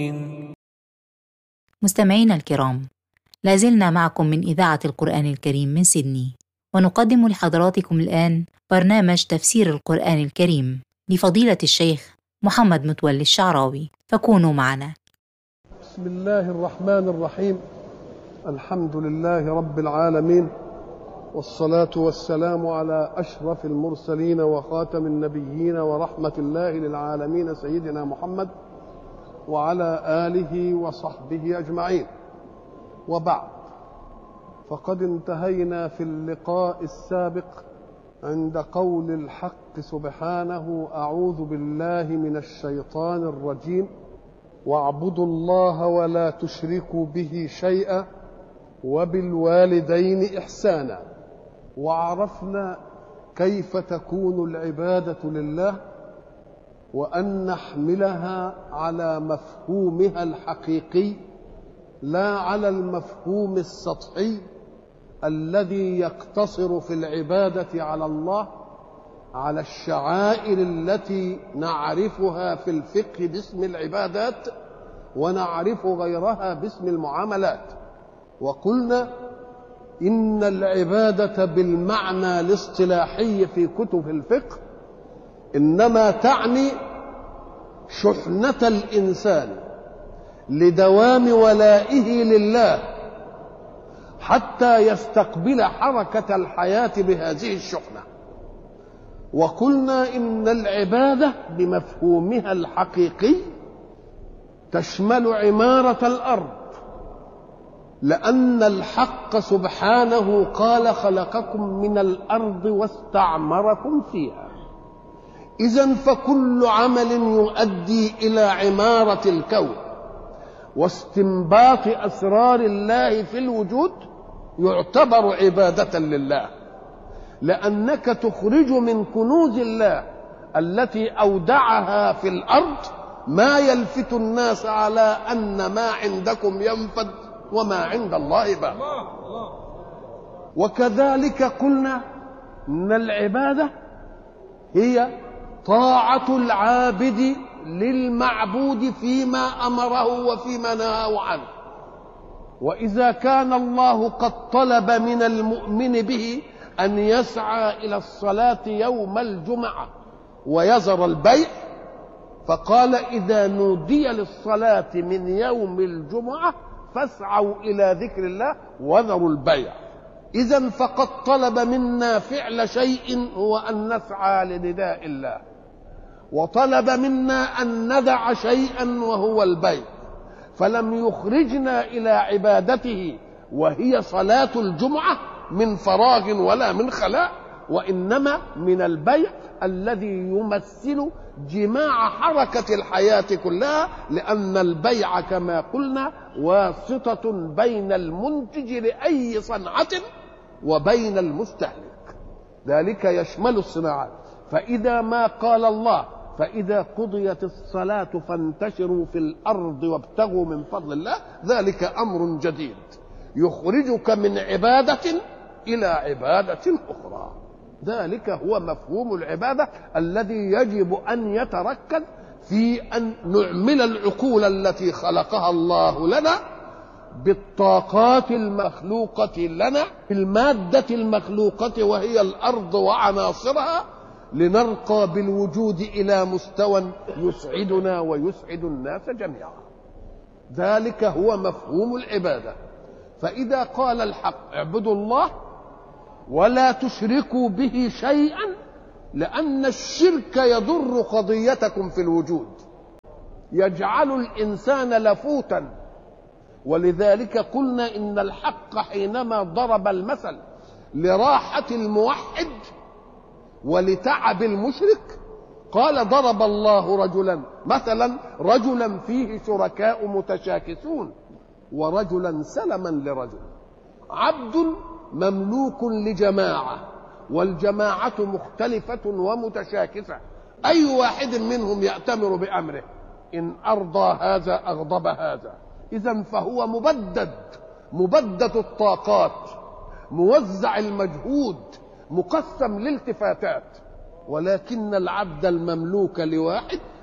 مستمعينا الكرام لا زلنا معكم من إذاعة القرآن الكريم من سيدني ونقدم لحضراتكم الآن برنامج تفسير القرآن الكريم لفضيلة الشيخ محمد متولي الشعراوي فكونوا معنا بسم الله الرحمن الرحيم الحمد لله رب العالمين والصلاة والسلام على أشرف المرسلين وخاتم النبيين ورحمة الله للعالمين سيدنا محمد وعلى آله وصحبه أجمعين وبعد فقد انتهينا في اللقاء السابق عند قول الحق سبحانه أعوذ بالله من الشيطان الرجيم واعبدوا الله ولا تشركوا به شيئا وبالوالدين إحسانا وعرفنا كيف تكون العبادة لله وأن نحملها على مفهومها الحقيقي لا على المفهوم السطحي الذي يقتصر في العبادة على الله على الشعائر التي نعرفها في الفقه باسم العبادات ونعرف غيرها باسم المعاملات وقلنا إن العبادة بالمعنى الاصطلاحي في كتب الفقه إنما تعني شحنة الإنسان لدوام ولائه لله حتى يستقبل حركة الحياة بهذه الشحنة وقلنا إن العبادة بمفهومها الحقيقي تشمل عمارة الأرض لأن الحق سبحانه قال خلقكم من الأرض واستعمركم فيها إذا فكل عمل يؤدي إلى عمارة الكون واستنباط أسرار الله في الوجود يعتبر عبادة لله لأنك تخرج من كنوز الله التي أودعها في الأرض ما يلفت الناس على أن ما عندكم ينفد وما عند الله باق وكذلك قلنا ان العباده هي طاعه العابد للمعبود فيما امره وفيما نهاه عنه واذا كان الله قد طلب من المؤمن به ان يسعى الى الصلاه يوم الجمعه ويذر البيع فقال اذا نودي للصلاه من يوم الجمعه فاسعوا الى ذكر الله وذروا البيع اذا فقد طلب منا فعل شيء هو ان نسعى لنداء الله وطلب منا ان ندع شيئا وهو البيع فلم يخرجنا الى عبادته وهي صلاه الجمعه من فراغ ولا من خلاء وانما من البيع الذي يمثل جماع حركه الحياه كلها لان البيع كما قلنا واسطه بين المنتج لاي صنعه وبين المستهلك ذلك يشمل الصناعات فاذا ما قال الله فإذا قضيت الصلاة فانتشروا في الأرض وابتغوا من فضل الله ذلك أمر جديد يخرجك من عبادة إلى عبادة أخرى ذلك هو مفهوم العبادة الذي يجب أن يتركز في أن نعمل العقول التي خلقها الله لنا بالطاقات المخلوقة لنا بالمادة المخلوقة وهي الأرض وعناصرها لنرقى بالوجود الى مستوى يسعدنا ويسعد الناس جميعا ذلك هو مفهوم العباده فاذا قال الحق اعبدوا الله ولا تشركوا به شيئا لان الشرك يضر قضيتكم في الوجود يجعل الانسان لفوتا ولذلك قلنا ان الحق حينما ضرب المثل لراحه الموحد ولتعب المشرك قال ضرب الله رجلا مثلا رجلا فيه شركاء متشاكسون ورجلا سلما لرجل عبد مملوك لجماعه والجماعه مختلفه ومتشاكسه اي واحد منهم ياتمر بامره ان ارضى هذا اغضب هذا اذا فهو مبدد مبدد الطاقات موزع المجهود مقسم لالتفاتات ولكن العبد المملوك لواحد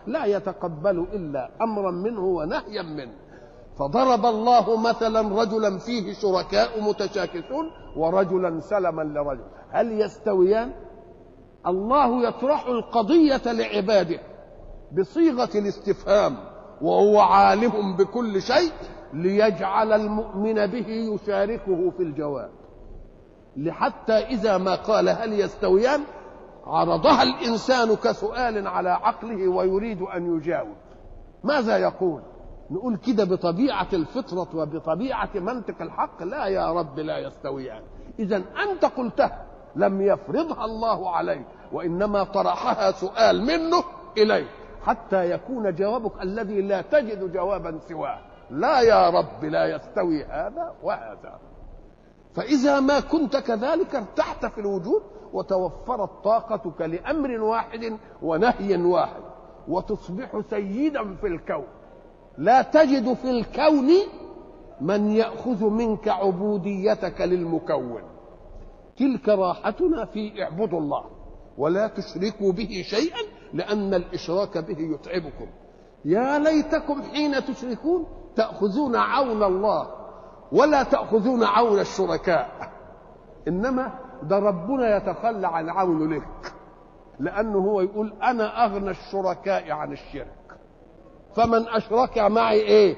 لا يتقبل إلا أمرا منه ونهيا منه فضرب الله مثلا رجلا فيه شركاء متشاكسون ورجلا سلما لرجل هل يستويان الله يطرح القضية لعباده بصيغة الاستفهام وهو عالم بكل شيء ليجعل المؤمن به يشاركه في الجواب لحتى إذا ما قال هل يستويان عرضها الإنسان كسؤال على عقله ويريد أن يجاوب ماذا يقول نقول كده بطبيعة الفطرة وبطبيعة منطق الحق لا يا رب لا يستويان إذا أنت قلتها لم يفرضها الله عليك وإنما طرحها سؤال منه إليك حتى يكون جوابك الذي لا تجد جوابا سواه لا يا رب لا يستوي هذا وهذا فإذا ما كنت كذلك ارتحت في الوجود وتوفرت طاقتك لأمر واحد ونهي واحد وتصبح سيدا في الكون لا تجد في الكون من يأخذ منك عبوديتك للمكون تلك راحتنا في اعبدوا الله ولا تشركوا به شيئا لأن الإشراك به يتعبكم يا ليتكم حين تشركون تأخذون عون الله ولا تأخذون عون الشركاء إنما ده ربنا يتخلى عن عونه لك لأنه هو يقول أنا أغنى الشركاء عن الشرك فمن أشرك معي إيه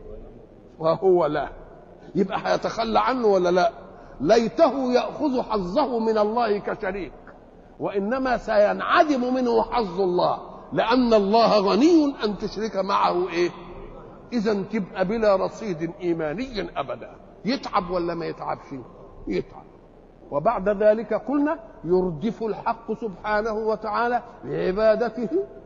وهو لا يبقى هيتخلى عنه ولا لا ليته يأخذ حظه من الله كشريك وإنما سينعدم منه حظ الله لأن الله غني أن تشرك معه إيه إذا تبقى بلا رصيد إيماني أبدا يتعب ولا ما يتعبش يتعب وبعد ذلك قلنا يردف الحق سبحانه وتعالى بعبادته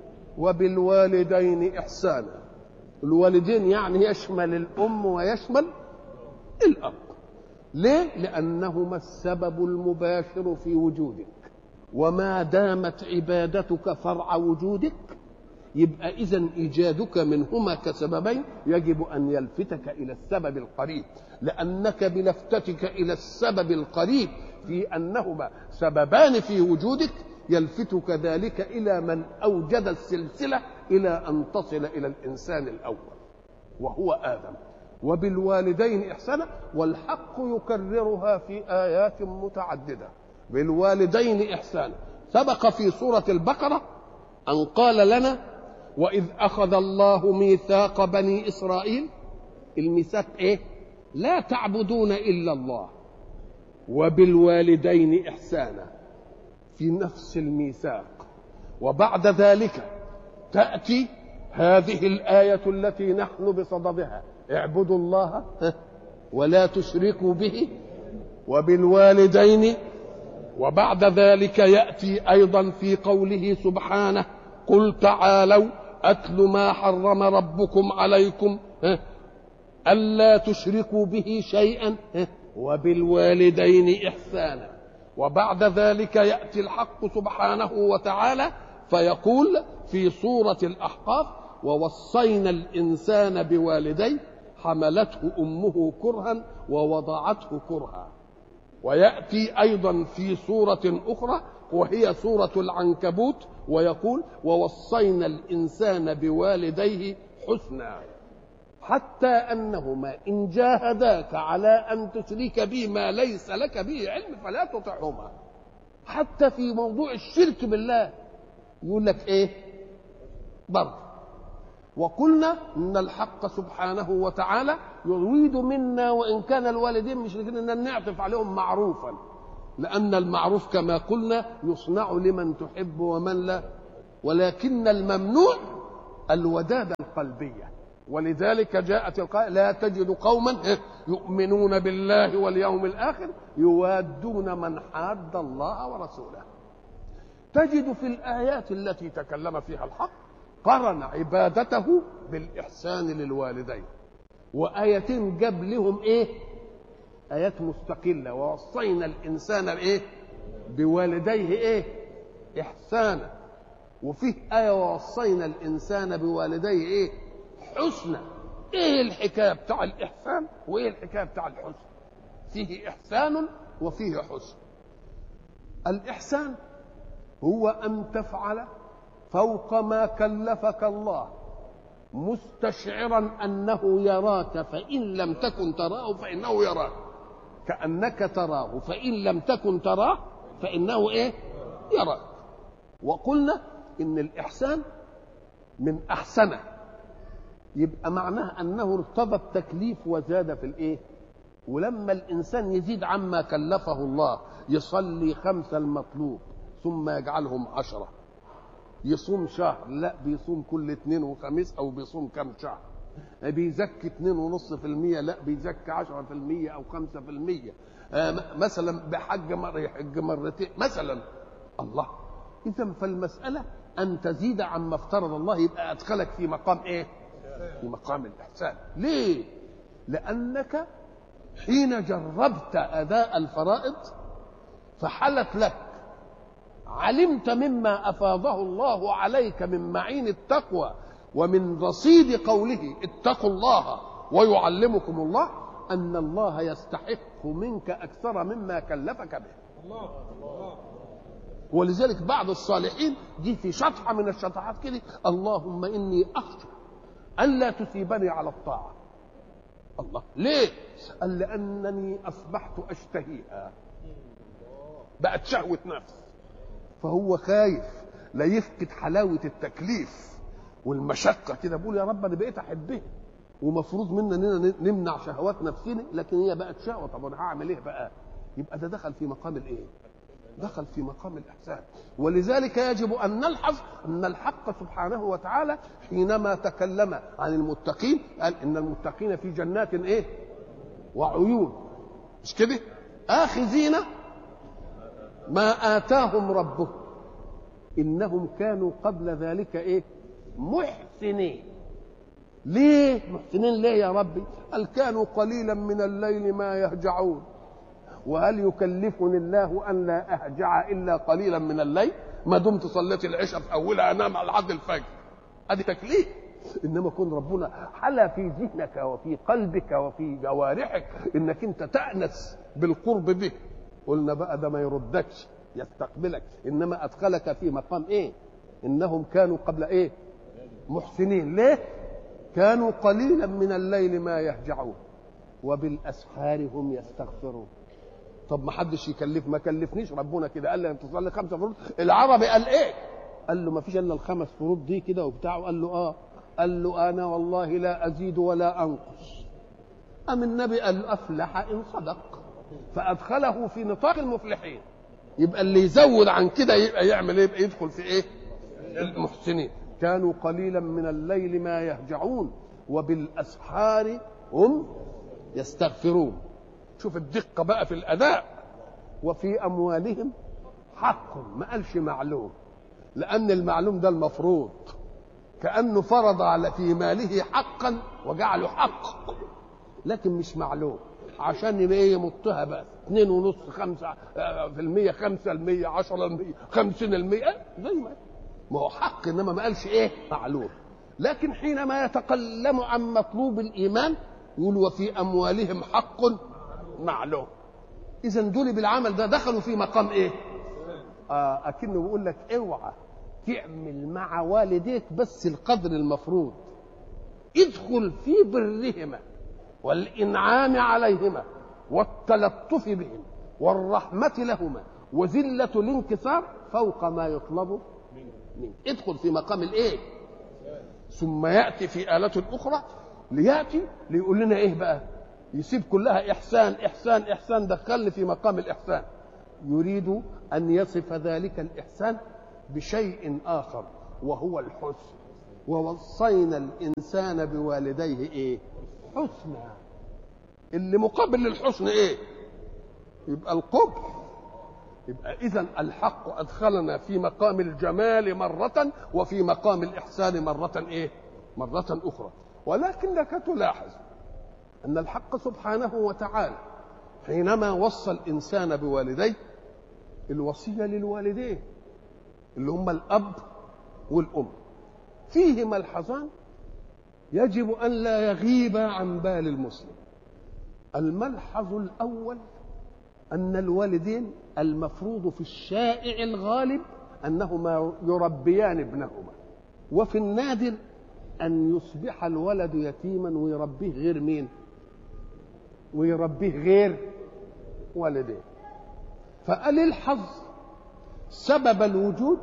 وبالوالدين إحسانا الوالدين يعني يشمل الأم ويشمل الأب ليه؟ لأنهما السبب المباشر في وجودك وما دامت عبادتك فرع وجودك يبقى إذا إيجادك منهما كسببين يجب أن يلفتك إلى السبب القريب لأنك بلفتتك إلى السبب القريب في أنهما سببان في وجودك يلفتك ذلك إلى من أوجد السلسلة إلى أن تصل إلى الإنسان الأول وهو آدم وبالوالدين إحسانا والحق يكررها في آيات متعددة بالوالدين إحسانا سبق في سورة البقرة أن قال لنا وإذ أخذ الله ميثاق بني إسرائيل الميثاق إيه؟ لا تعبدون إلا الله وبالوالدين إحسانا في نفس الميثاق وبعد ذلك تأتي هذه الآية التي نحن بصددها اعبدوا الله ولا تشركوا به وبالوالدين وبعد ذلك يأتي أيضا في قوله سبحانه قل تعالوا أتل ما حرم ربكم عليكم ألا تشركوا به شيئا وبالوالدين إحسانا وبعد ذلك يأتي الحق سبحانه وتعالى فيقول في سورة الأحقاف ووصينا الإنسان بوالديه حملته أمه كرها ووضعته كرها ويأتي أيضا في سورة أخرى وهي سورة العنكبوت ويقول ووصينا الإنسان بوالديه حسنا حتى أنهما إن جاهداك على أن تشرك بي ما ليس لك به علم فلا تطعهما حتى في موضوع الشرك بالله يقول لك إيه برضه وقلنا ان الحق سبحانه وتعالى يريد منا وان كان الوالدين مشركين ان نعطف عليهم معروفا لان المعروف كما قلنا يصنع لمن تحب ومن لا ولكن الممنوع الوداده القلبيه ولذلك جاءت القاء لا تجد قوما يؤمنون بالله واليوم الاخر يوادون من حاد الله ورسوله تجد في الايات التي تكلم فيها الحق قرن عبادته بالإحسان للوالدين وآيتين جاب لهم إيه آيات مستقلة ووصينا الإنسان بإيه بوالديه إيه إحسانا وفيه آية ووصينا الإنسان بوالديه إيه حسنا إيه الحكاية بتاع الإحسان وإيه الحكاية بتاع الحسن فيه إحسان وفيه حسن الإحسان هو أن تفعل فوق ما كلفك الله مستشعرا انه يراك فان لم تكن تراه فانه يراك كانك تراه فان لم تكن تراه فانه ايه يراك وقلنا ان الاحسان من احسنه يبقى معناه انه ارتضى التكليف وزاد في الايه ولما الانسان يزيد عما كلفه الله يصلي خمس المطلوب ثم يجعلهم عشره يصوم شهر لا بيصوم كل اثنين وخميس او بيصوم كم شهر بيزكي اثنين ونص في المية لا بيزكي عشرة في المية او خمسة في المية آه مثلا بحج مرة يحج مرتين مثلا الله اذا فالمسألة ان تزيد عما افترض الله يبقى ادخلك في مقام ايه في مقام الاحسان ليه لانك حين جربت اداء الفرائض فحلت لك علمت مما افاضه الله عليك من معين التقوى ومن رصيد قوله اتقوا الله ويعلمكم الله ان الله يستحق منك اكثر مما كلفك به الله ولذلك بعض الصالحين دي في شطحه من الشطحات كده اللهم اني اخشى الا تثيبني على الطاعه الله ليه قال لانني اصبحت اشتهيها بقت شهوه نفس فهو خايف لا يفقد حلاوه التكليف والمشقه كده بقول يا رب انا بقيت احبها ومفروض منا اننا نمنع شهوات نفسنا لكن هي بقت شهوه طب انا هعمل ايه بقى يبقى ده دخل في مقام الايه دخل في مقام الاحسان ولذلك يجب ان نلحظ ان الحق سبحانه وتعالى حينما تكلم عن المتقين قال ان المتقين في جنات ايه وعيون مش كده اخذين ما آتاهم ربهم إنهم كانوا قبل ذلك إيه محسنين ليه محسنين ليه يا ربي قال كانوا قليلا من الليل ما يهجعون وهل يكلفني الله أن لا أهجع إلا قليلا من الليل ما دمت صليت العشاء في أولها أنام على حد الفجر أدي تكليف انما كن ربنا حلى في ذهنك وفي قلبك وفي جوارحك انك انت تانس بالقرب به قلنا بقى ده ما يردكش يستقبلك انما ادخلك في مقام ايه انهم كانوا قبل ايه محسنين ليه كانوا قليلا من الليل ما يهجعون وبالاسحار هم يستغفرون طب ما حدش يكلف ما كلفنيش ربنا كده قال لي انت تصلي خمسه فروض العربي قال ايه قال له ما فيش الا الخمس فروض دي كده وبتاع قال له اه قال له انا والله لا ازيد ولا انقص ام النبي قال افلح ان صدق فادخله في نطاق المفلحين يبقى اللي يزود عن كده يبقى يعمل ايه يبقى يدخل في ايه المحسنين كانوا قليلا من الليل ما يهجعون وبالاسحار هم يستغفرون شوف الدقه بقى في الاداء وفي اموالهم حق ما قالش معلوم لان المعلوم ده المفروض كانه فرض على في ماله حقا وجعله حق لكن مش معلوم عشان يبقى ايه يمطها بقى 2 ونص 5 في المية 5 المية 10 المية 50 المية زي ما ما هو حق انما ما قالش ايه معلوم لكن حينما يتكلم عن مطلوب الايمان يقول وفي اموالهم حق معلوم اذا دول بالعمل ده دخلوا في مقام ايه آه اكنه بيقول لك اوعى تعمل مع والديك بس القدر المفروض ادخل في برهما والإنعام عليهما والتلطف بهم والرحمة لهما وذلة الانكسار فوق ما يطلب منك ادخل في مقام الايه ثم يأتي في آلة أخرى ليأتي ليقول لنا ايه بقى يسيب كلها إحسان إحسان إحسان دخلني في مقام الإحسان يريد أن يصف ذلك الإحسان بشيء آخر وهو الحسن ووصينا الإنسان بوالديه إيه حسنى اللي مقابل للحسن ايه يبقى القبح يبقى اذا الحق ادخلنا في مقام الجمال مره وفي مقام الاحسان مره ايه مره اخرى ولكنك تلاحظ ان الحق سبحانه وتعالى حينما وصى الانسان بوالديه الوصيه للوالدين اللي هم الاب والام فيه ملحظان يجب ان لا يغيب عن بال المسلم الملحظ الاول ان الوالدين المفروض في الشائع الغالب انهما يربيان ابنهما وفي النادر ان يصبح الولد يتيما ويربيه غير مين ويربيه غير والديه فقال الحظ سبب الوجود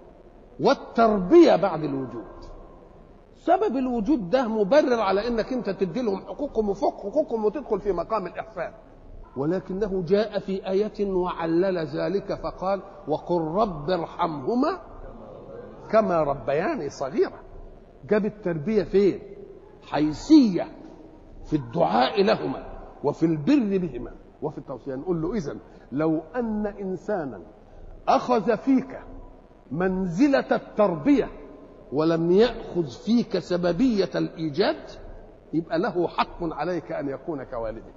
والتربيه بعد الوجود سبب الوجود ده مبرر على انك انت تدي لهم حقوقهم وفوق حقوقهم وتدخل في مقام الاحسان ولكنه جاء في آية وعلل ذلك فقال وقل رب ارحمهما كما ربياني صغيرا جاب التربية فين حيثية في الدعاء لهما وفي البر بهما وفي التوصية نقول له إذن لو أن إنسانا أخذ فيك منزلة التربية ولم يأخذ فيك سببية الإيجاد يبقى له حق عليك أن يكون كوالدك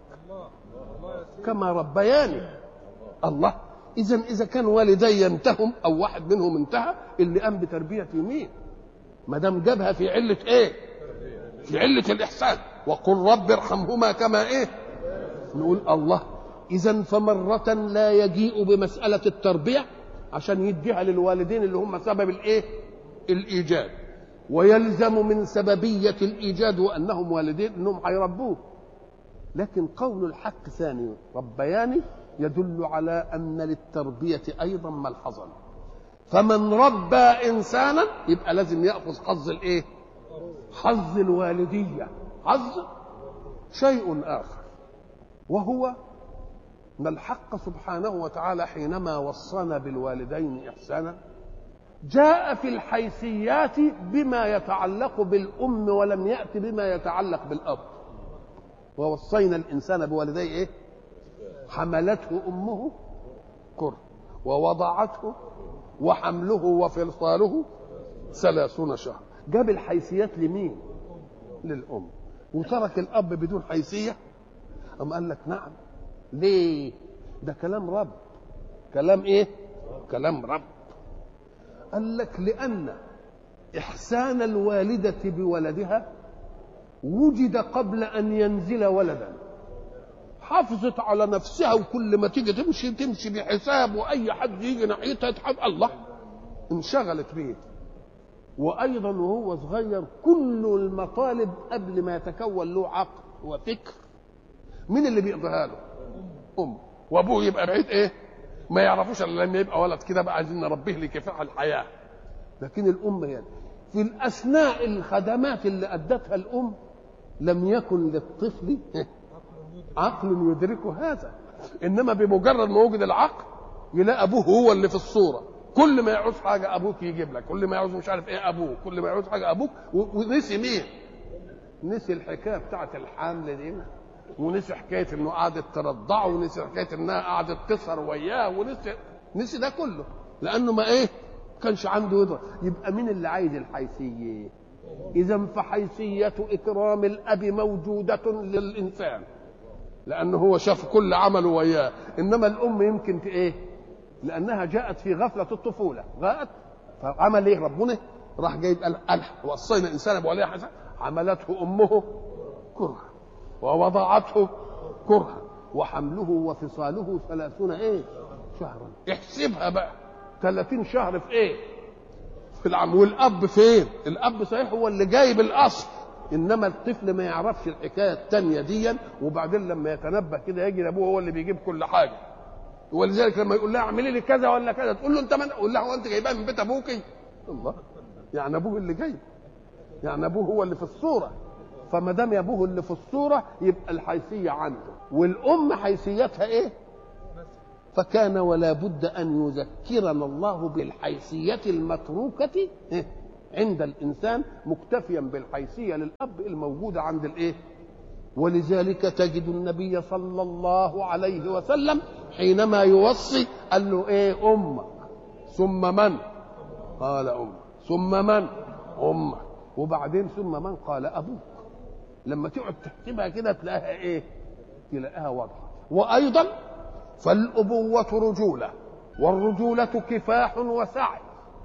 كما ربياني الله إذا إذا كان والدي انتهم أو واحد منهم انتهى اللي قام بتربية مين؟ ما دام جابها في علة إيه؟ في علة الإحسان وقل رب ارحمهما كما إيه؟ نقول الله إذا فمرة لا يجيء بمسألة التربية عشان يديها للوالدين اللي هم سبب الإيه؟ الإيجاد ويلزم من سببية الإيجاد وأنهم والدين أنهم هيربوه لكن قول الحق ثاني ربياني يدل على أن للتربية أيضا ملحظا فمن ربى إنسانا يبقى لازم يأخذ حظ الإيه حظ الوالدية حظ شيء آخر وهو أن الحق سبحانه وتعالى حينما وصانا بالوالدين إحسانا جاء في الحيثيات بما يتعلق بالأم ولم يأت بما يتعلق بالأب ووصينا الإنسان بوالديه إيه؟ حملته أمه كر ووضعته وحمله وفصاله ثلاثون شهر جاب الحيثيات لمين للأم وترك الأب بدون حيثية أم قال لك نعم ليه ده كلام رب كلام إيه كلام رب قال لك لأن إحسان الوالدة بولدها وجد قبل أن ينزل ولدا حافظت على نفسها وكل ما تيجي تمشي تمشي بحساب وأي حد يجي ناحيتها تحب الله انشغلت به وأيضا وهو صغير كل المطالب قبل ما يتكون له عقل وفكر مين اللي بيقضيها له؟ أم وأبوه يبقى بعيد إيه؟ ما يعرفوش الا لما يبقى ولد كده بقى عايزين نربيه لكفاح الحياه لكن الام يعني في الاثناء الخدمات اللي ادتها الام لم يكن للطفل عقل يدرك هذا انما بمجرد ما وجد العقل يلاقي ابوه هو اللي في الصوره كل ما يعوز حاجه ابوك يجيب لك كل ما يعوز مش عارف ايه ابوك كل ما يعوز حاجه ابوك ونسي مين نسي الحكايه بتاعت الحمل دي ونسي حكايه انه قعدت ترضعه ونسي حكايه انها قعدت تسهر وياه ونسي نسي ده كله لانه ما ايه كانش عنده يدرك يبقى مين اللي عايز الحيثيه اذا فحيثيه اكرام الاب موجوده للانسان لانه هو شاف كل عمله وياه انما الام يمكن ايه لانها جاءت في غفله الطفوله جاءت فعمل ايه ربنا راح جايب قال وصينا الانسان بوليه حسن حملته امه كرها ووضعته كرها وحمله وفصاله ثلاثون ايه شهرا احسبها بقى ثلاثين شهر في ايه في العم والاب فين الاب صحيح هو اللي جايب الاصل انما الطفل ما يعرفش الحكايه الثانيه دي وبعدين لما يتنبه كده يجي ابوه هو اللي بيجيب كل حاجه ولذلك لما يقول لها اعملي لي كذا ولا كذا تقول له انت من قول لها هو انت جايبها من بيت ابوكي الله يعني ابوه اللي جايب يعني ابوه هو اللي في الصوره فما دام ابوه اللي في الصوره يبقى الحيثيه عنده والام حيثيتها ايه فكان ولا بد ان يذكرنا الله بالحيثيه المتروكه عند الانسان مكتفيا بالحيثيه للاب الموجوده عند الايه ولذلك تجد النبي صلى الله عليه وسلم حينما يوصي قال له ايه امك ثم من قال امك ثم من امك وبعدين ثم من قال ابوك لما تقعد تحسبها كده تلاقيها ايه تلاقيها واضحه وايضا فالابوه رجوله والرجوله كفاح وسعي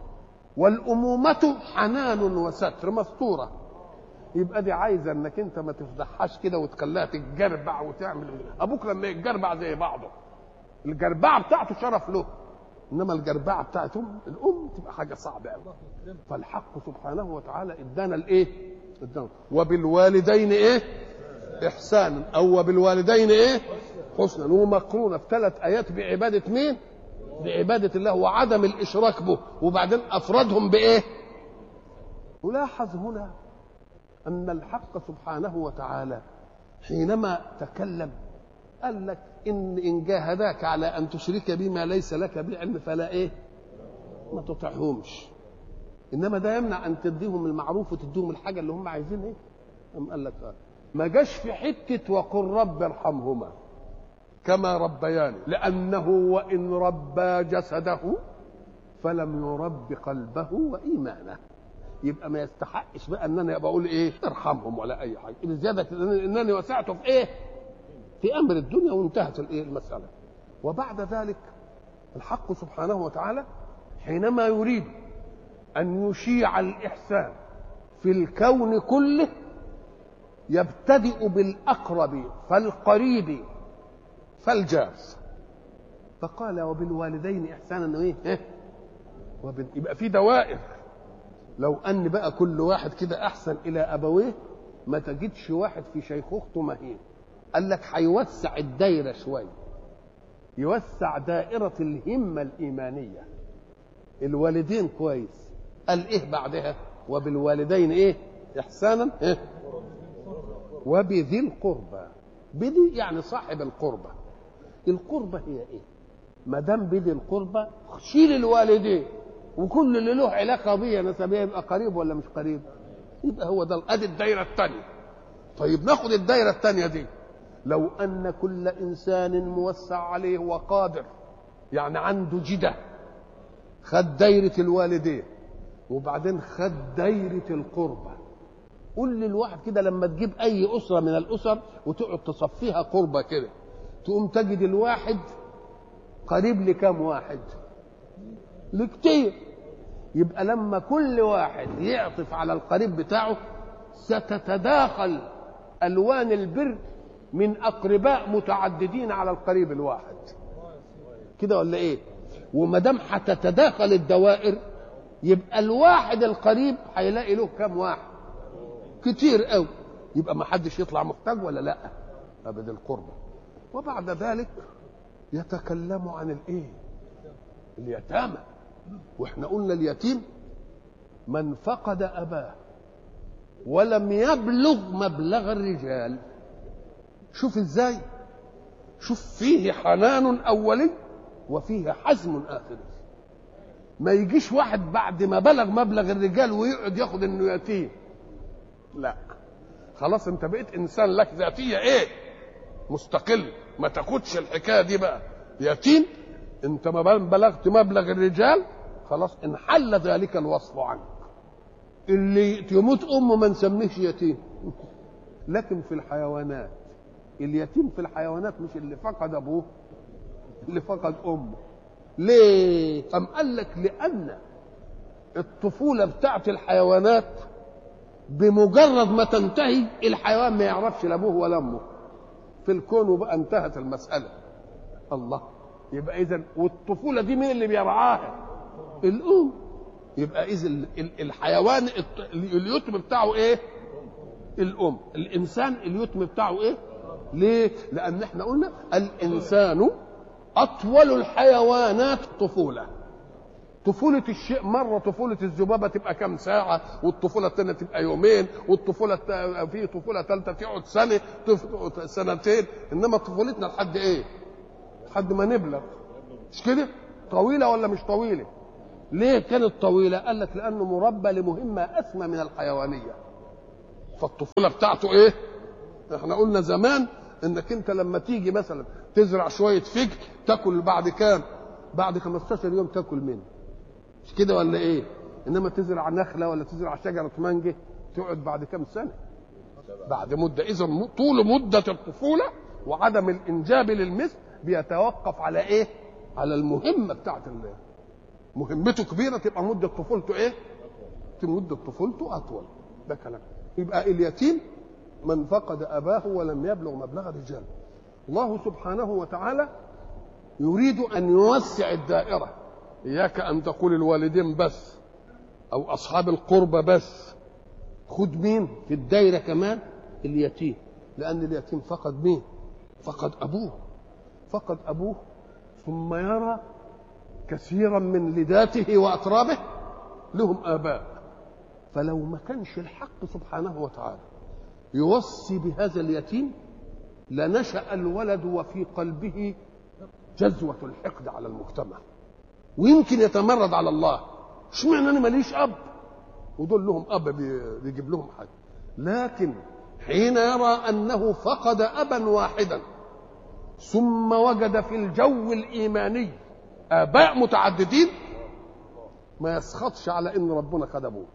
والامومه حنان وستر مستوره يبقى دي عايزه انك انت ما تفضحهاش كده وتخليها تتجربع وتعمل ابوك لما يتجربع زي بعضه الجربعه بتاعته شرف له انما الجربعه بتاعتهم الام تبقى حاجه صعبه قوي فالحق سبحانه وتعالى ادانا الايه ادانا وبالوالدين ايه احسانا او وبالوالدين ايه حسنا ومقرونه في ثلاث ايات بعباده مين بعباده الله وعدم الاشراك به وبعدين افردهم بايه ولاحظ هنا ان الحق سبحانه وتعالى حينما تكلم قال لك ان ان جاهداك على ان تشرك بما ليس لك به علم فلا ايه ما تطعهمش انما ده يمنع ان تديهم المعروف وتديهم الحاجه اللي هم عايزين ايه أم قال لك آه. ما جاش في حته وقل رب ارحمهما كما ربياني لانه وان ربى جسده فلم يرب قلبه وايمانه يبقى ما يستحقش بقى ان انا بقول ايه ارحمهم ولا اي حاجه بزياده انني وسعته في ايه في امر الدنيا وانتهت الايه المساله وبعد ذلك الحق سبحانه وتعالى حينما يريد ان يشيع الاحسان في الكون كله يبتدئ بالاقرب فالقريب فالجاز فقال وبالوالدين احسانا ايه, إيه؟ وبال... يبقى في دوائر لو ان بقى كل واحد كده احسن الى ابويه ما تجدش واحد في شيخوخته مهين قال لك هيوسع الدايره شويه يوسع دائره الهمه الايمانيه الوالدين كويس قال ايه بعدها وبالوالدين ايه احسانا إيه؟ وبذي القربى بذي يعني صاحب القربى القربى هي ايه ما دام بذي القربى شيل الوالدين وكل اللي له علاقه بيه نسبيه يبقى قريب ولا مش قريب يبقى هو ده ادي الدايره الثانيه طيب ناخد الدايره الثانيه دي لو ان كل انسان موسع عليه وقادر يعني عنده جده خد دايره الوالدين وبعدين خد دايره القربى قول للواحد كده لما تجيب اي اسره من الاسر وتقعد تصفيها قربه كده تقوم تجد الواحد قريب لكام واحد لكتير يبقى لما كل واحد يعطف على القريب بتاعه ستتداخل الوان البر من اقرباء متعددين على القريب الواحد كده ولا ايه وما دام هتتداخل الدوائر يبقى الواحد القريب هيلاقي له كام واحد كتير قوي يبقى ما حدش يطلع محتاج ولا لا ابدا القربة وبعد ذلك يتكلم عن الايه اليتامى واحنا قلنا اليتيم من فقد اباه ولم يبلغ مبلغ الرجال شوف ازاي شوف فيه حنان اولي وفيه حزم اخري ما يجيش واحد بعد ما بلغ مبلغ الرجال ويقعد ياخد انه يتيم لا خلاص انت بقيت انسان لك ذاتيه ايه مستقل ما تاخدش الحكايه دي بقى يتيم انت ما بلغت مبلغ الرجال خلاص انحل ذلك الوصف عنك اللي يموت امه ما نسميهش يتيم لكن في الحيوانات اليتيم في الحيوانات مش اللي فقد ابوه اللي فقد امه ليه ام قال لك لان الطفوله بتاعت الحيوانات بمجرد ما تنتهي الحيوان ما يعرفش لا ابوه ولا امه في الكون وبقى انتهت المساله الله يبقى اذا والطفوله دي مين اللي بيرعاها الام يبقى اذا الحيوان اليتم بتاعه ايه الام الانسان اليتم بتاعه ايه ليه لان احنا قلنا الانسان اطول الحيوانات طفوله طفولة الشيء مرة طفولة الذبابة تبقى كام ساعة والطفولة الثانية تبقى يومين والطفولة في طفولة ثالثة تقعد سنة سنتين إنما طفولتنا لحد إيه؟ لحد ما نبلغ مش كده؟ طويلة ولا مش طويلة؟ ليه كانت طويلة؟ قال لك لأنه مربى لمهمة أسمى من الحيوانية فالطفولة بتاعته إيه؟ احنا قلنا زمان انك انت لما تيجي مثلا تزرع شويه فجل تاكل بعد كام؟ بعد 15 يوم تاكل منه مش كده ولا ايه انما تزرع نخله ولا تزرع شجره مانجه تقعد بعد كم سنه بعد مده اذا طول مده الطفوله وعدم الانجاب للمثل بيتوقف على ايه على المهمه بتاعت الله مهمته كبيره تبقى مده طفولته ايه مده طفولته اطول ده كلام يبقى اليتيم من فقد اباه ولم يبلغ مبلغ الرجال الله سبحانه وتعالى يريد ان يوسع الدائره إياك أن تقول الوالدين بس أو أصحاب القربة بس خد مين في الدايرة كمان اليتيم لأن اليتيم فقد مين فقد أبوه فقد أبوه ثم يرى كثيرا من لداته وأترابه لهم آباء فلو ما كانش الحق سبحانه وتعالى يوصي بهذا اليتيم لنشأ الولد وفي قلبه جذوة الحقد على المجتمع ويمكن يتمرد على الله اشمعنى انا ماليش اب ودول لهم اب بيجيب لهم حاجه لكن حين يرى انه فقد ابا واحدا ثم وجد في الجو الايماني اباء متعددين ما يسخطش على ان ربنا خد ابوه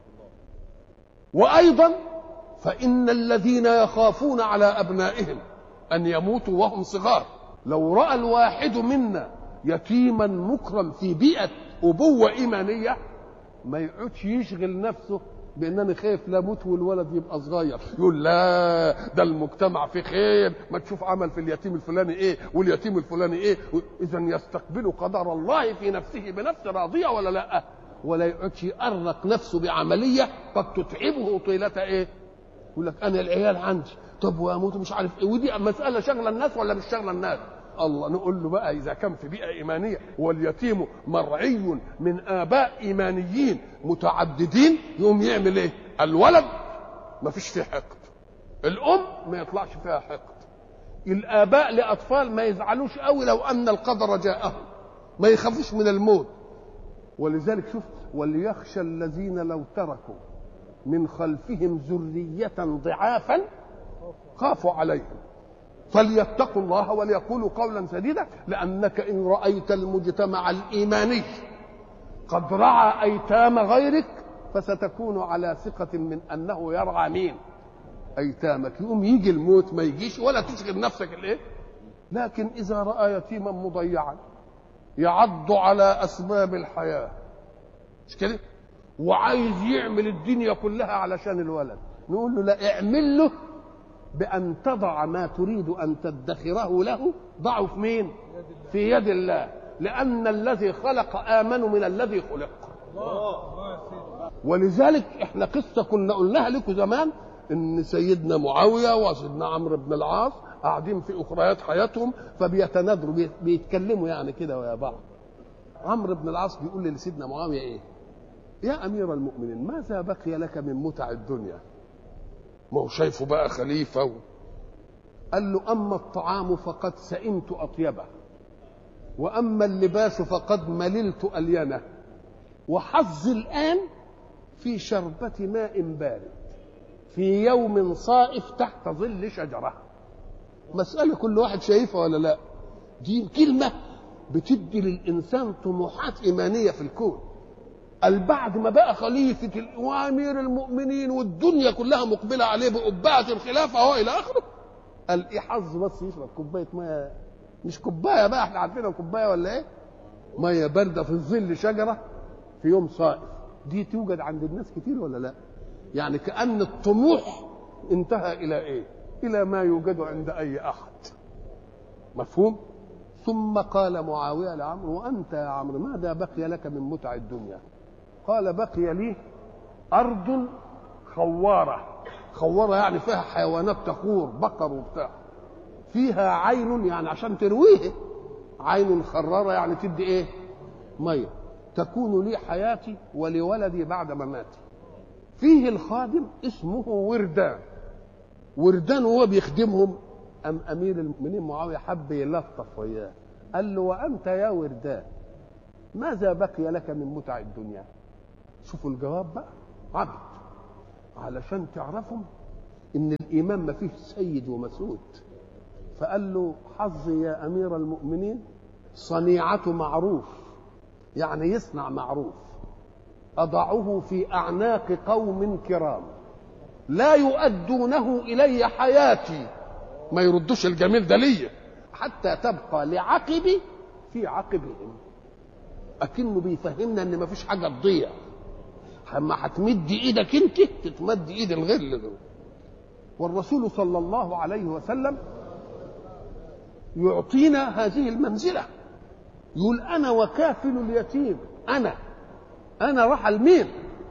وايضا فان الذين يخافون على ابنائهم ان يموتوا وهم صغار لو راى الواحد منا يتيما مكرم في بيئه ابوه ايمانيه ما يقعدش يشغل نفسه بانني خايف لا اموت والولد يبقى صغير يقول لا ده المجتمع في خير ما تشوف عمل في اليتيم الفلاني ايه واليتيم الفلاني ايه اذا يستقبل قدر الله في نفسه بنفس راضيه ولا لا ولا يقعدش يأرق نفسه بعمليه قد تتعبه طيله ايه يقول لك انا العيال عندي طب واموت مش عارف ايه ودي مساله شغله الناس ولا مش شغله الناس الله نقول له بقى اذا كان في بيئه ايمانيه واليتيم مرعي من اباء ايمانيين متعددين يقوم يعمل ايه الولد ما فيش فيه حقد الام ما يطلعش فيها حقد الاباء لاطفال ما يزعلوش قوي لو ان القدر جاءهم ما يخافوش من الموت ولذلك شوف وليخشى الذين لو تركوا من خلفهم ذرية ضعافا خافوا عليهم فليتقوا الله وليقولوا قولا سديدا لأنك إن رأيت المجتمع الإيماني قد رعى أيتام غيرك فستكون على ثقة من أنه يرعى مين أيتامك يقوم يجي الموت ما يجيش ولا تشغل نفسك الإيه لكن إذا رأى يتيما مضيعا يعض على أسباب الحياة مش كده وعايز يعمل الدنيا كلها علشان الولد نقول له لا اعمل له بأن تضع ما تريد أن تدخره له ضعه في مين في يد الله لأن الذي خلق آمن من الذي خلق ولذلك احنا قصة كنا قلناها لكم زمان ان سيدنا معاوية وسيدنا عمرو بن العاص قاعدين في اخريات حياتهم فبيتنادروا بيتكلموا يعني كده ويا بعض عمرو بن العاص بيقول لسيدنا معاوية ايه يا امير المؤمنين ماذا بقي لك من متع الدنيا ما هو شايفه بقى خليفة و... قال له أما الطعام فقد سئمت أطيبه وأما اللباس فقد مللت ألينه وحظي الآن في شربة ماء بارد في يوم صائف تحت ظل شجرة مسألة كل واحد شايفها ولا لا دي كلمة بتدي للإنسان طموحات إيمانية في الكون قال بعد ما بقى خليفة وأمير المؤمنين والدنيا كلها مقبلة عليه بقبعة الخلافة أهو إلى آخره قال إيه حظ بس يشرب كوباية مية مش كوباية بقى إحنا عارفينها كوباية ولا إيه؟ مية باردة في ظل شجرة في يوم صائف دي توجد عند الناس كتير ولا لا؟ يعني كأن الطموح انتهى إلى إيه؟ إلى ما يوجد عند أي أحد مفهوم؟ ثم قال معاوية لعمرو وأنت يا عمرو ماذا بقي لك من متع الدنيا؟ قال بقي لي أرض خوارة خوارة يعني فيها حيوانات تخور بقر وبتاع فيها عين يعني عشان ترويه عين خرارة يعني تدي ايه مية تكون لي حياتي ولولدي بعد مماتي فيه الخادم اسمه وردان وردان وهو بيخدمهم أم أمير المؤمنين معاوية حب يلطف وياه قال له وأنت يا وردان ماذا بقي لك من متع الدنيا شوفوا الجواب بقى عبد علشان تعرفوا ان الايمان ما فيه سيد ومسود فقال له حظي يا امير المؤمنين صنيعة معروف يعني يصنع معروف اضعه في اعناق قوم كرام لا يؤدونه الي حياتي ما يردوش الجميل ده ليا حتى تبقى لعقبي في عقبهم اكنه بيفهمنا ان ما فيش حاجه تضيع اما هتمد ايدك انت تتمد ايد الغل ده والرسول صلى الله عليه وسلم يعطينا هذه المنزله يقول انا وكافل اليتيم انا انا راح لمين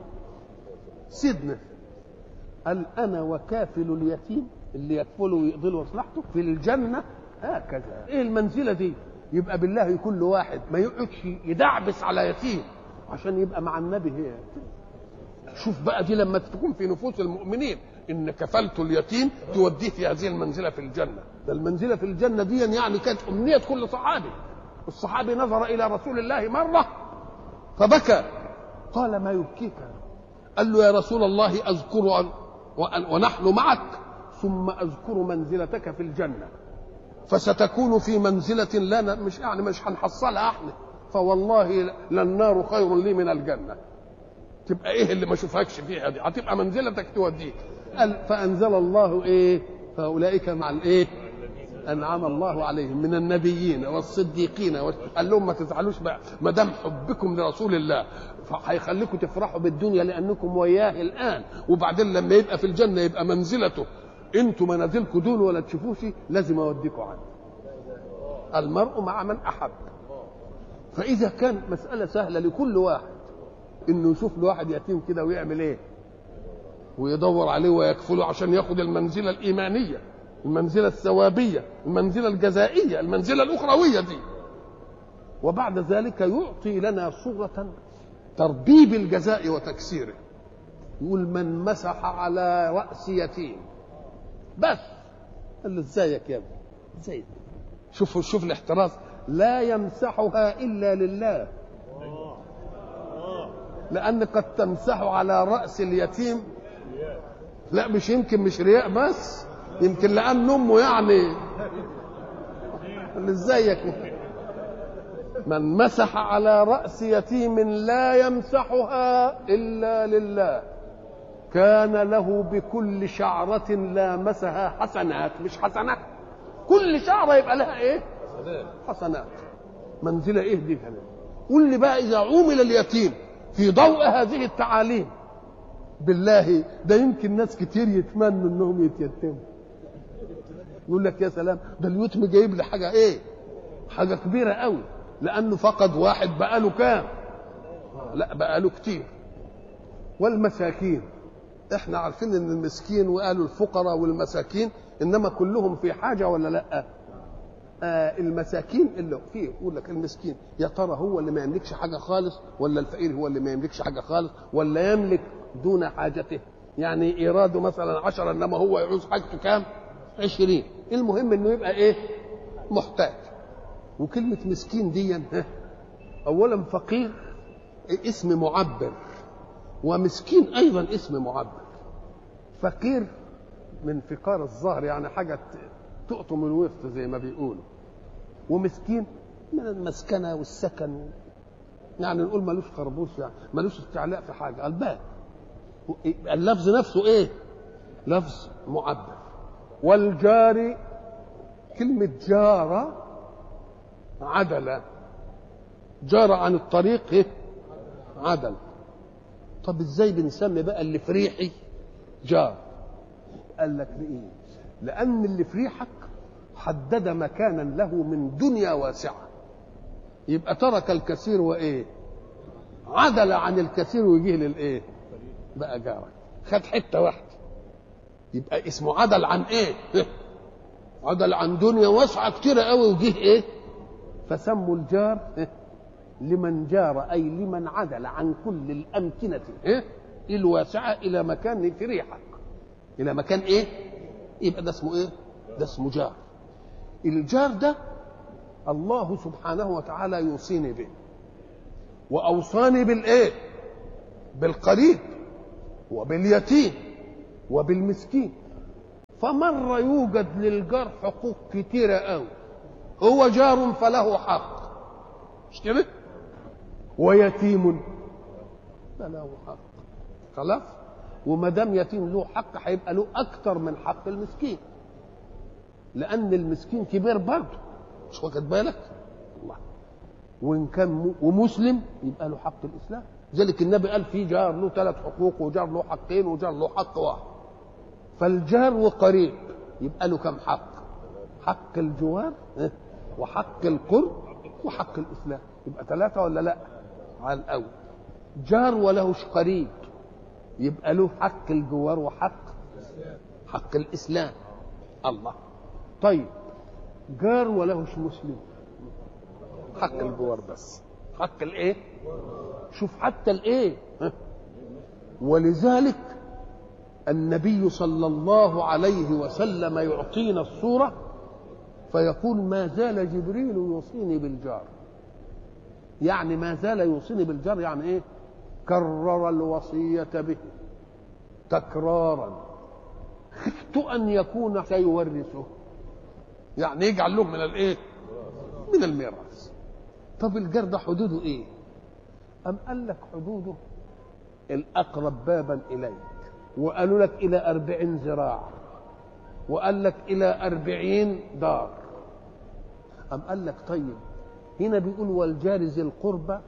سيدنا قال انا وكافل اليتيم اللي يكفله ويقضي له مصلحته في الجنه هكذا ايه المنزله دي يبقى بالله كل واحد ما يقعدش يدعبس على يتيم عشان يبقى مع النبي هي شوف بقى دي لما تكون في نفوس المؤمنين ان كفلت اليتيم توديه في هذه المنزله في الجنه ده المنزله في الجنه دي يعني كانت امنيه كل صحابي الصحابي نظر الى رسول الله مره فبكى قال ما يبكيك قال له يا رسول الله اذكر ونحن معك ثم اذكر منزلتك في الجنه فستكون في منزله لا مش يعني مش هنحصلها احنا فوالله للنار خير لي من الجنه تبقى ايه اللي ما اشوفكش فيها دي هتبقى منزلتك توديك قال فانزل الله ايه فاولئك مع الايه انعم الله عليهم من النبيين والصديقين قال لهم ما تزعلوش بقى ما دام حبكم لرسول الله هيخليكم تفرحوا بالدنيا لانكم وياه الان وبعدين لما يبقى في الجنه يبقى منزلته انتوا منازلكم دول ولا تشوفوش لازم اوديكم عنه المرء مع من احب فاذا كان مساله سهله لكل واحد انه يشوف له واحد يتيم كده ويعمل ايه ويدور عليه ويكفله عشان ياخد المنزله الايمانيه المنزله الثوابيه المنزله الجزائيه المنزله الاخرويه دي وبعد ذلك يعطي لنا صوره تربيب الجزاء وتكسيره يقول من مسح على راس يتيم بس قال له ازيك يا ابني ازيك شوف شوف الاحتراز لا يمسحها الا لله لان قد تمسح على راس اليتيم لا مش يمكن مش رياء بس يمكن لان امه يعني ازيك من مسح على راس يتيم لا يمسحها الا لله كان له بكل شعرة لامسها حسنات مش حسنات كل شعرة يبقى لها ايه حسنات منزلة ايه دي كمان قول لي بقى اذا عومل اليتيم في ضوء هذه التعاليم بالله ده يمكن ناس كتير يتمنوا انهم يتيتموا يقول لك يا سلام ده اليتم جايب لي حاجه ايه حاجه كبيره قوي لانه فقد واحد بقى له كام لا بقى له كتير والمساكين احنا عارفين ان المسكين وقالوا الفقراء والمساكين انما كلهم في حاجه ولا لا آه المساكين اللي فيه يقول لك المسكين يا ترى هو اللي ما يملكش حاجه خالص ولا الفقير هو اللي ما يملكش حاجه خالص ولا يملك دون حاجته يعني ايراده مثلا عشرة انما هو يعوز حاجته كام عشرين المهم انه يبقى ايه محتاج وكلمة مسكين دي اولا فقير اسم معبر ومسكين ايضا اسم معبر فقير من فقار الظهر يعني حاجة تقطم الوسط زي ما بيقولوا ومسكين من المسكنة والسكن يعني نقول ملوش خربوش يعني ملوش استعلاء في حاجة الباب اللفظ نفسه ايه لفظ معبر والجار كلمة جارة عدل جار عن الطريق ايه عدل طب ازاي بنسمي بقى اللي في ريحي جار قال لك ليه لان اللي في ريحك حدد مكانا له من دنيا واسعه يبقى ترك الكثير وايه عدل عن الكثير ويجيه للايه بقى جارك خد حته واحده يبقى اسمه عدل عن ايه عدل عن دنيا واسعه كتيره قوي وجيه ايه فسموا الجار لمن جار اي لمن عدل عن كل الامكنه إيه؟ الواسعه الى مكان في ريحك الى مكان ايه يبقى ده اسمه ايه ده اسمه جار الجار ده الله سبحانه وتعالى يوصيني به واوصاني بالايه بالقريب وباليتيم وبالمسكين فمرة يوجد للجار حقوق كتيرة قوي هو جار فله حق مش كده ويتيم فله حق خلاص وما دام يتيم له حق هيبقى له اكتر من حق المسكين لان المسكين كبير برضه مش واخد بالك الله وان كان ومسلم يبقى له حق الاسلام ذلك النبي قال في جار له ثلاث حقوق وجار له حقين وجار له حق واحد فالجار وقريب يبقى له كم حق حق الجوار وحق القرب وحق الاسلام يبقى ثلاثه ولا لا على الاول جار ولهش قريب يبقى له حق الجوار وحق حق الاسلام الله طيب جار ولهش مسلم حق الجوار بس حق الايه شوف حتى الايه ها؟ ولذلك النبي صلى الله عليه وسلم يعطينا الصورة فيقول ما زال جبريل يوصيني بالجار يعني ما زال يوصيني بالجار يعني ايه كرر الوصية به تكرارا خفت أن يكون سيورثه يعني يجعل له من الايه من الميراث طب الجار ده حدوده ايه أم قال لك حدوده الأقرب بابا إليك وقالوا لك إلى أربعين ذراع وقال لك إلى أربعين دار أم قال لك طيب هنا بيقول والجار ذي القربى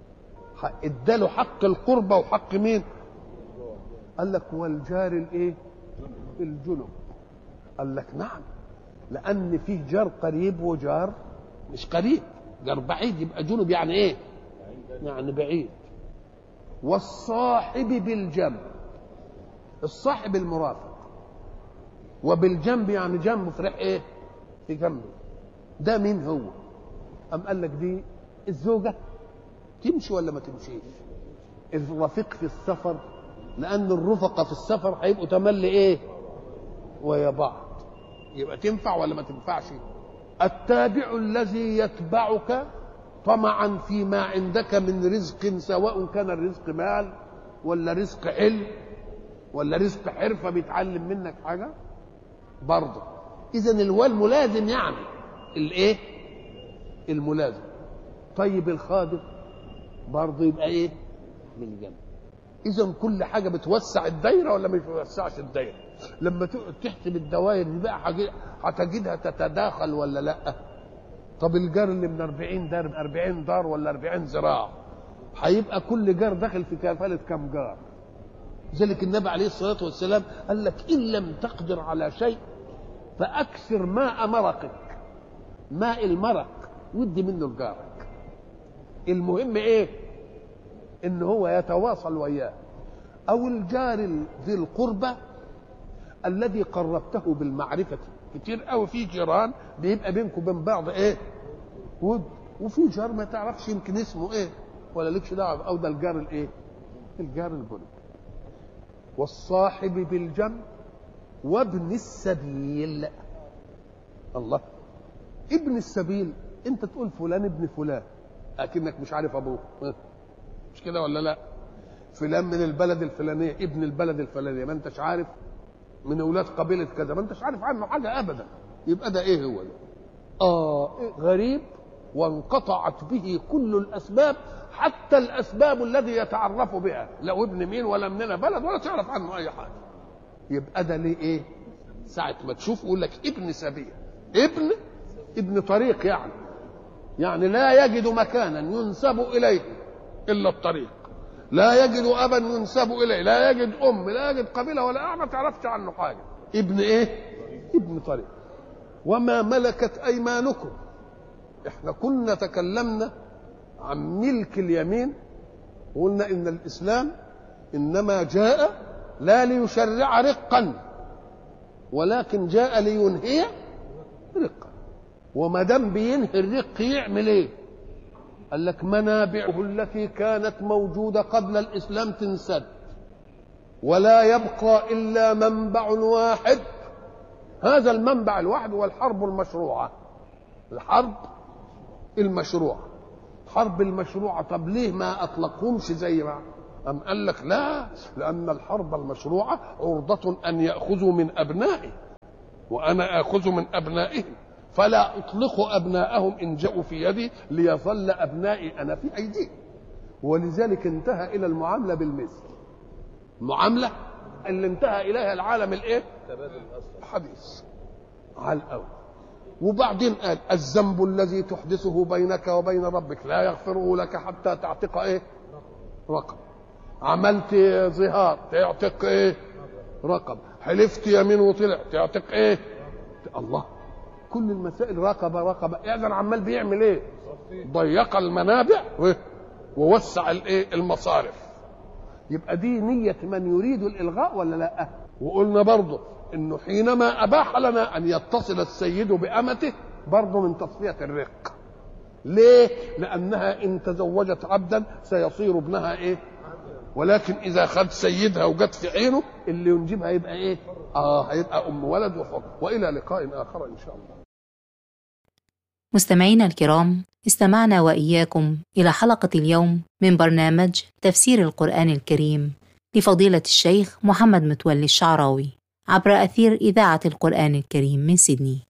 اداله حق القربى وحق مين قال لك والجار الايه الجنب قال لك نعم لان فيه جار قريب وجار مش قريب جار بعيد يبقى جنب يعني ايه يعني بعيد والصاحب بالجنب الصاحب المرافق وبالجنب يعني جنبه في ريح ايه في جنبه ده مين هو أم قال لك دي الزوجة تمشي ولا ما تمشيش الرفيق في السفر لأن الرفقة في السفر هيبقوا تملي إيه ويا بعض يبقى تنفع ولا ما تنفعش التابع الذي يتبعك طمعا فيما عندك من رزق سواء كان الرزق مال ولا رزق علم ولا رزق حرفة بيتعلم منك حاجة برضه إذا الوال ملازم يعني الإيه الملازم طيب الخادم برضه يبقى ايه من جنب اذا كل حاجه بتوسع الدايره ولا ما بتوسعش الدايره لما تقعد تحسب الدوائر دي بقى هتجدها تتداخل ولا لا طب الجار اللي من 40 دار 40 دار ولا 40 ذراع هيبقى كل جار داخل في كفاله كم جار ذلك النبي عليه الصلاه والسلام قال لك ان لم تقدر على شيء فاكثر ماء مرقك ماء المرق ودي منه لجارك المهم ايه ان هو يتواصل وياه او الجار ذي القربى الذي قربته بالمعرفة كتير قوي في جيران بيبقى بينكم وبين بعض ايه ود وفي جار ما تعرفش يمكن اسمه ايه ولا لكش دعوه او ده الجار الايه الجار الجنب والصاحب بالجنب وابن السبيل الله ابن السبيل انت تقول فلان ابن فلان اكنك مش عارف ابوه مش كده ولا لا فلان من البلد الفلانيه ابن البلد الفلانيه ما انتش عارف من اولاد قبيله كذا ما انتش عارف عنه حاجه ابدا يبقى ده ايه هو ده اه إيه غريب وانقطعت به كل الاسباب حتى الاسباب الذي يتعرف بها لو ابن مين ولا مننا بلد ولا تعرف عنه اي حاجه يبقى ده ليه ايه ساعه ما تشوف يقول لك ابن سبيل ابن ابن طريق يعني يعني لا يجد مكانا ينسب اليه الا الطريق لا يجد ابا ينسب اليه لا يجد ام لا يجد قبيله ولا ما تعرفش عنه حاجه ابن ايه ابن طريق وما ملكت ايمانكم احنا كنا تكلمنا عن ملك اليمين وقلنا ان الاسلام انما جاء لا ليشرع رقا ولكن جاء لينهي رقا وما دام بينهي الرق يعمل ايه قال لك منابعه التي كانت موجوده قبل الاسلام تنسد ولا يبقى الا منبع واحد هذا المنبع الواحد هو الحرب المشروعه الحرب المشروعه حرب المشروعه طب ليه ما اطلقهمش زي ما أم قال لك لا لأن الحرب المشروعة عرضة أن يأخذوا من أبنائي وأنا آخذ من أبنائهم فلا أطلق أبناءهم إن جاءوا في يدي ليظل أبنائي أنا في أيديهم ولذلك انتهى إلى المعاملة بالمثل معاملة اللي انتهى إليها العالم الإيه؟ حديث على الأول وبعدين قال الذنب الذي تحدثه بينك وبين ربك لا يغفره لك حتى تعتق ايه رقم عملت ظهار تعتق ايه رقم حلفت يمين وطلع تعتق ايه الله كل المسائل رقبة رقبة يعني عمال بيعمل ايه ضيق المنابع ووسع الايه المصارف يبقى دي نية من يريد الإلغاء ولا لا وقلنا برضه انه حينما اباح لنا ان يتصل السيد بامته برضه من تصفيه الرق ليه لانها ان تزوجت عبدا سيصير ابنها ايه ولكن اذا خد سيدها وجت في عينه اللي ينجبها يبقى ايه اه هيبقى ام ولد وحر والى لقاء اخر ان شاء الله مستمعينا الكرام استمعنا واياكم الى حلقه اليوم من برنامج تفسير القران الكريم لفضيله الشيخ محمد متولي الشعراوي عبر اثير اذاعه القران الكريم من سيدني